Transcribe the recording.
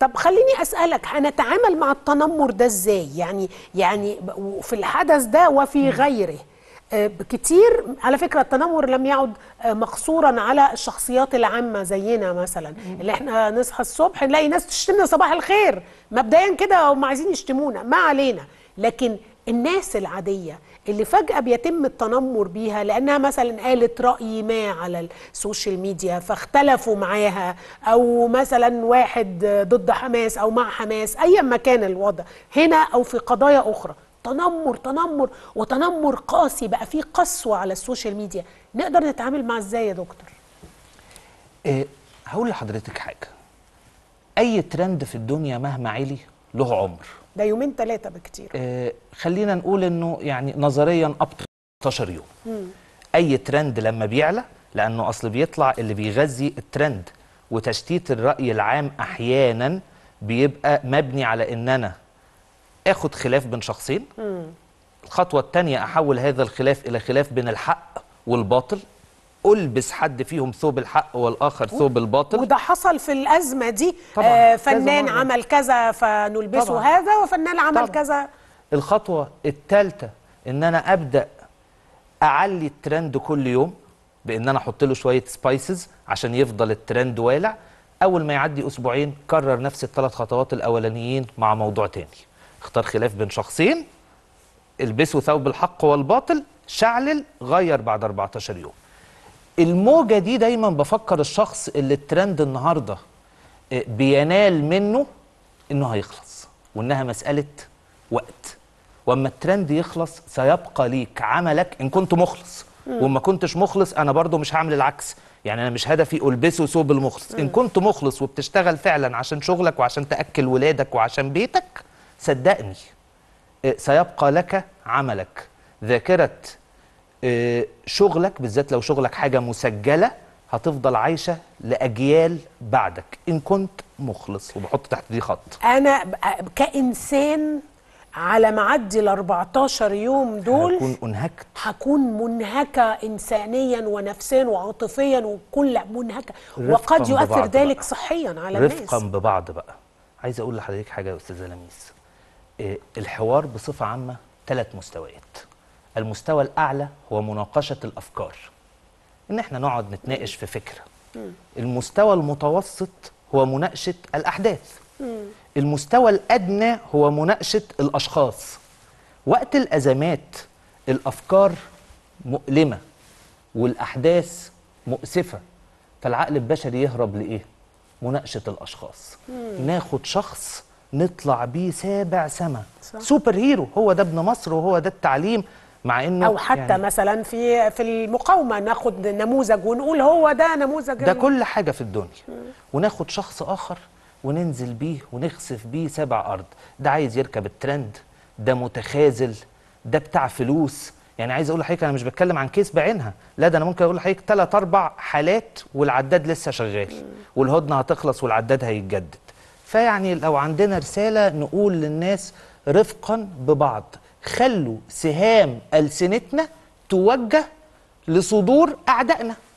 طب خليني اسالك هنتعامل مع التنمر ده ازاي يعني يعني ب- في الحدث ده وفي غيره آه، كتير على فكره التنمر لم يعد آه، مقصورا على الشخصيات العامه زينا مثلا اللي احنا نصحى الصبح نلاقي ناس تشتمنا صباح الخير مبدئيا كده هم عايزين يشتمونا ما علينا لكن الناس العاديه اللي فجأة بيتم التنمر بيها لأنها مثلا قالت رأي ما على السوشيال ميديا فاختلفوا معاها أو مثلا واحد ضد حماس أو مع حماس أيا ما كان الوضع هنا أو في قضايا أخرى تنمر تنمر وتنمر قاسي بقى فيه قسوة على السوشيال ميديا نقدر نتعامل مع ازاي يا دكتور إيه هقول لحضرتك حاجه اي ترند في الدنيا مهما عالي له عمر ده يومين ثلاثة بكتير إيه خلينا نقول انه يعني نظريا اب 16 يوم اي ترند لما بيعلى لانه اصل بيطلع اللي بيغذي الترند وتشتيت الراي العام احيانا بيبقى مبني على ان انا اخد خلاف بين شخصين الخطوه الثانيه احول هذا الخلاف الى خلاف بين الحق والباطل البس حد فيهم ثوب الحق والاخر ثوب الباطل وده حصل في الأزمة دي طبعاً، آه كذا فنان مرة. عمل كذا فنلبسه طبعاً. هذا وفنان عمل طبعاً. كذا الخطوة الثالثة ان انا ابدا اعلي الترند كل يوم بان انا احط له شوية سبايسز عشان يفضل الترند والع اول ما يعدي اسبوعين كرر نفس الثلاث خطوات الاولانيين مع موضوع تاني اختار خلاف بين شخصين البسوا ثوب الحق والباطل شعلل غير بعد 14 يوم الموجة دي دايما بفكر الشخص اللي الترند النهاردة آه، بينال منه انه هيخلص وانها مسألة وقت واما الترند يخلص سيبقى ليك عملك ان كنت مخلص وما كنتش مخلص انا برضو مش هعمل العكس يعني انا مش هدفي البسه ثوب المخلص ان كنت مخلص وبتشتغل فعلا عشان شغلك وعشان تاكل ولادك وعشان بيتك صدقني آه، سيبقى لك عملك ذاكره آه، شغلك بالذات لو شغلك حاجه مسجله هتفضل عايشه لاجيال بعدك ان كنت مخلص وبحط تحت دي خط انا ب- كانسان على معدي ال 14 يوم دول هكون انهكت هكون منهكه انسانيا ونفسيا وعاطفيا وكل منهكه رفقاً وقد يؤثر ببعض ذلك بقى. صحيا على رفقا الناس ببعض بقى عايز اقول لحضرتك حاجه يا استاذه لميس إيه، الحوار بصفه عامه ثلاث مستويات المستوى الاعلى هو مناقشه الافكار ان احنا نقعد نتناقش في فكره المستوى المتوسط هو مناقشه الاحداث المستوى الادنى هو مناقشه الاشخاص وقت الازمات الافكار مؤلمه والاحداث مؤسفه فالعقل البشري يهرب لايه مناقشه الاشخاص ناخد شخص نطلع بيه سابع سما صح. سوبر هيرو هو ده ابن مصر وهو ده التعليم مع انه او حتى يعني مثلا في في المقاومه ناخد نموذج ونقول هو ده نموذج ده ال- كل حاجه في الدنيا وناخد شخص اخر وننزل بيه ونخسف بيه سبع ارض ده عايز يركب الترند ده متخاذل ده بتاع فلوس يعني عايز اقول لحضرتك انا مش بتكلم عن كيس بعينها لا ده انا ممكن اقول لحضرتك ثلاث اربع حالات والعداد لسه شغال والهدنه هتخلص والعداد هيتجدد فيعني لو عندنا رساله نقول للناس رفقا ببعض خلوا سهام السنتنا توجه لصدور اعدائنا